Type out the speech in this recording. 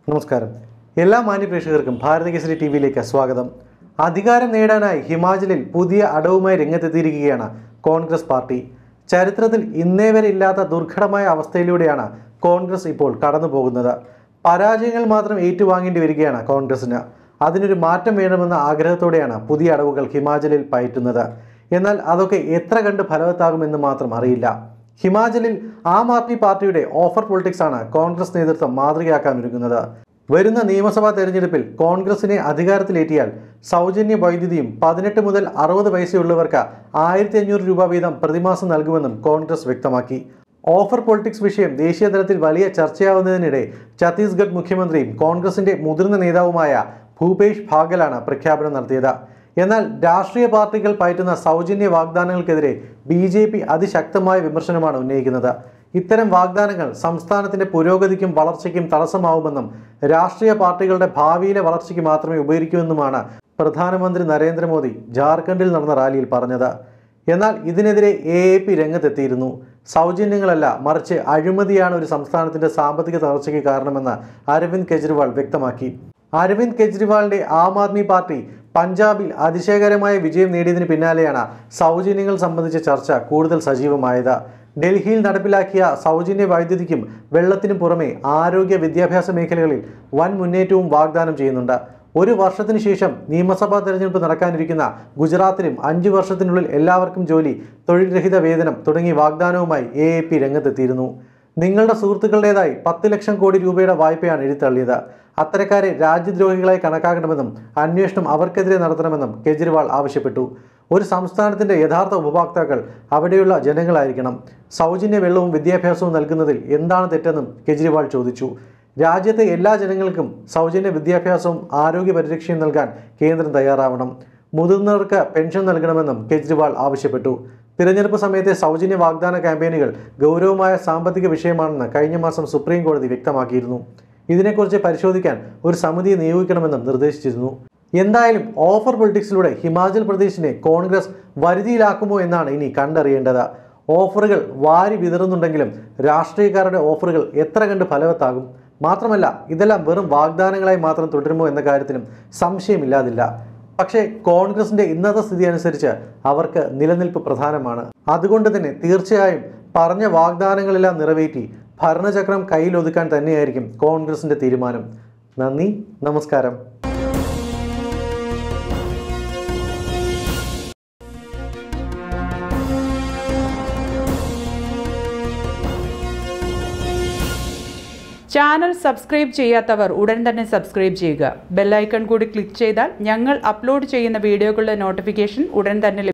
നമസ്കാരം എല്ലാ മാന്യ പ്രേക്ഷകർക്കും ഭാരത കേസരി ടി വിയിലേക്ക് സ്വാഗതം അധികാരം നേടാനായി ഹിമാചലിൽ പുതിയ അടവുമായി രംഗത്തെത്തിയിരിക്കുകയാണ് കോൺഗ്രസ് പാർട്ടി ചരിത്രത്തിൽ ഇന്നേ വരെ ഇല്ലാത്ത ദുർഘടമായ അവസ്ഥയിലൂടെയാണ് കോൺഗ്രസ് ഇപ്പോൾ കടന്നു പോകുന്നത് പരാജയങ്ങൾ മാത്രം ഏറ്റുവാങ്ങേണ്ടി വരികയാണ് കോൺഗ്രസിന് അതിനൊരു മാറ്റം വേണമെന്ന ആഗ്രഹത്തോടെയാണ് പുതിയ അടവുകൾ ഹിമാചലിൽ പയറ്റുന്നത് എന്നാൽ അതൊക്കെ എത്ര കണ്ട് ഫലവത്താകുമെന്ന് മാത്രം അറിയില്ല ഹിമാചലിൽ ആം ആദ്മി പാർട്ടിയുടെ ഓഫർ പൊളിറ്റിക്സ് ആണ് കോൺഗ്രസ് നേതൃത്വം മാതൃകയാക്കാൻ ഒരുങ്ങുന്നത് വരുന്ന നിയമസഭാ തെരഞ്ഞെടുപ്പിൽ കോൺഗ്രസിനെ അധികാരത്തിലേറ്റിയാൽ സൗജന്യ വൈദ്യുതിയും പതിനെട്ട് മുതൽ അറുപത് വയസ്സുള്ളവർക്ക് ആയിരത്തി അഞ്ഞൂറ് രൂപ വീതം പ്രതിമാസം നൽകുമെന്നും കോൺഗ്രസ് വ്യക്തമാക്കി ഓഫർ പൊളിറ്റിക്സ് വിഷയം ദേശീയ തലത്തിൽ വലിയ ചർച്ചയാവുന്നതിനിടെ ഛത്തീസ്ഗഡ് മുഖ്യമന്ത്രിയും കോൺഗ്രസിന്റെ മുതിർന്ന നേതാവുമായ ഭൂപേഷ് ഭാഗലാണ് പ്രഖ്യാപനം നടത്തിയത് എന്നാൽ രാഷ്ട്രീയ പാർട്ടികൾ പയറ്റുന്ന സൗജന്യ വാഗ്ദാനങ്ങൾക്കെതിരെ ബി ജെ പി അതിശക്തമായ വിമർശനമാണ് ഉന്നയിക്കുന്നത് ഇത്തരം വാഗ്ദാനങ്ങൾ സംസ്ഥാനത്തിന്റെ പുരോഗതിക്കും വളർച്ചയ്ക്കും തടസ്സമാവുമെന്നും രാഷ്ട്രീയ പാർട്ടികളുടെ ഭാവിയിലെ വളർച്ചയ്ക്ക് മാത്രമേ ഉപകരിക്കൂവെന്നുമാണ് പ്രധാനമന്ത്രി നരേന്ദ്രമോദി ജാർഖണ്ഡിൽ നടന്ന റാലിയിൽ പറഞ്ഞത് എന്നാൽ ഇതിനെതിരെ എ എ പി രംഗത്തെത്തിയിരുന്നു സൗജന്യങ്ങളല്ല മറിച്ച് അഴിമതിയാണ് ഒരു സംസ്ഥാനത്തിന്റെ സാമ്പത്തിക തളർച്ചയ്ക്ക് കാരണമെന്ന് അരവിന്ദ് കെജ്രിവാൾ വ്യക്തമാക്കി അരവിന്ദ് കെജ്രിവാളിന്റെ ആം ആദ്മി പാർട്ടി പഞ്ചാബിൽ അതിശയകരമായ വിജയം നേടിയതിന് പിന്നാലെയാണ് സൗജന്യങ്ങൾ സംബന്ധിച്ച ചർച്ച കൂടുതൽ സജീവമായത് ഡൽഹിയിൽ നടപ്പിലാക്കിയ സൗജന്യ വൈദ്യുതിക്കും വെള്ളത്തിനും പുറമെ ആരോഗ്യ വിദ്യാഭ്യാസ മേഖലകളിൽ വൻ മുന്നേറ്റവും വാഗ്ദാനം ചെയ്യുന്നുണ്ട് ഒരു വർഷത്തിന് ശേഷം നിയമസഭാ തെരഞ്ഞെടുപ്പ് നടക്കാനിരിക്കുന്ന ഗുജറാത്തിലും അഞ്ചു വർഷത്തിനുള്ളിൽ എല്ലാവർക്കും ജോലി തൊഴിൽ രഹിത വേതനം തുടങ്ങിയ വാഗ്ദാനവുമായി എ എ പി രംഗത്തെത്തിയിരുന്നു നിങ്ങളുടെ സുഹൃത്തുക്കളുടേതായി പത്ത് ലക്ഷം കോടി രൂപയുടെ വായ്പയാണ് എഴുത്തള്ളിയത് അത്തരക്കാരെ രാജ്യദ്രോഹികളായി കണക്കാക്കണമെന്നും അന്വേഷണം അവർക്കെതിരെ നടത്തണമെന്നും കെജ്രിവാൾ ആവശ്യപ്പെട്ടു ഒരു സംസ്ഥാനത്തിന്റെ യഥാർത്ഥ ഉപഭോക്താക്കൾ അവിടെയുള്ള ജനങ്ങളായിരിക്കണം സൗജന്യ വെള്ളവും വിദ്യാഭ്യാസവും നൽകുന്നതിൽ എന്താണ് തെറ്റെന്നും കെജ്രിവാൾ ചോദിച്ചു രാജ്യത്തെ എല്ലാ ജനങ്ങൾക്കും സൗജന്യ വിദ്യാഭ്യാസവും ആരോഗ്യ പരിരക്ഷയും നൽകാൻ കേന്ദ്രം തയ്യാറാവണം മുതിർന്നവർക്ക് പെൻഷൻ നൽകണമെന്നും കെജ്രിവാൾ ആവശ്യപ്പെട്ടു തിരഞ്ഞെടുപ്പ് സമയത്തെ സൗജന്യ വാഗ്ദാന ക്യാമ്പയിനുകൾ ഗൗരവമായ സാമ്പത്തിക വിഷയമാണെന്ന് കഴിഞ്ഞ മാസം സുപ്രീം കോടതി വ്യക്തമാക്കിയിരുന്നു ഇതിനെക്കുറിച്ച് പരിശോധിക്കാൻ ഒരു സമിതിയെ നിയോഗിക്കണമെന്നും നിർദ്ദേശിച്ചിരുന്നു എന്തായാലും ഓഫർ പൊളിറ്റിക്സിലൂടെ ഹിമാചൽ പ്രദേശിനെ കോൺഗ്രസ് വരുതിയിലാക്കുമോ എന്നാണ് ഇനി കണ്ടറിയേണ്ടത് ഓഫറുകൾ വാരി വിതറുന്നുണ്ടെങ്കിലും രാഷ്ട്രീയക്കാരുടെ ഓഫറുകൾ എത്ര കണ്ട് ഫലവത്താകും മാത്രമല്ല ഇതെല്ലാം വെറും വാഗ്ദാനങ്ങളായി മാത്രം തുടരുമോ എന്ന കാര്യത്തിലും സംശയമില്ലാതില്ല പക്ഷേ കോൺഗ്രസിന്റെ ഇന്നത്തെ സ്ഥിതി അനുസരിച്ച് അവർക്ക് നിലനിൽപ്പ് പ്രധാനമാണ് അതുകൊണ്ട് തന്നെ തീർച്ചയായും പറഞ്ഞ വാഗ്ദാനങ്ങളെല്ലാം നിറവേറ്റി ഭരണചക്രം കയ്യിലൊതുക്കാൻ തന്നെയായിരിക്കും കോൺഗ്രസിന്റെ തീരുമാനം നന്ദി നമസ്കാരം ചാനൽ സബ്സ്ക്രൈബ് ചെയ്യാത്തവർ ഉടൻ തന്നെ സബ്സ്ക്രൈബ് ചെയ്യുക ബെല്ലൈക്കൺ കൂടി ക്ലിക്ക് ചെയ്താൽ ഞങ്ങൾ അപ്ലോഡ് ചെയ്യുന്ന വീഡിയോകളുടെ നോട്ടിഫിക്കേഷൻ ഉടൻ തന്നെ ലഭി-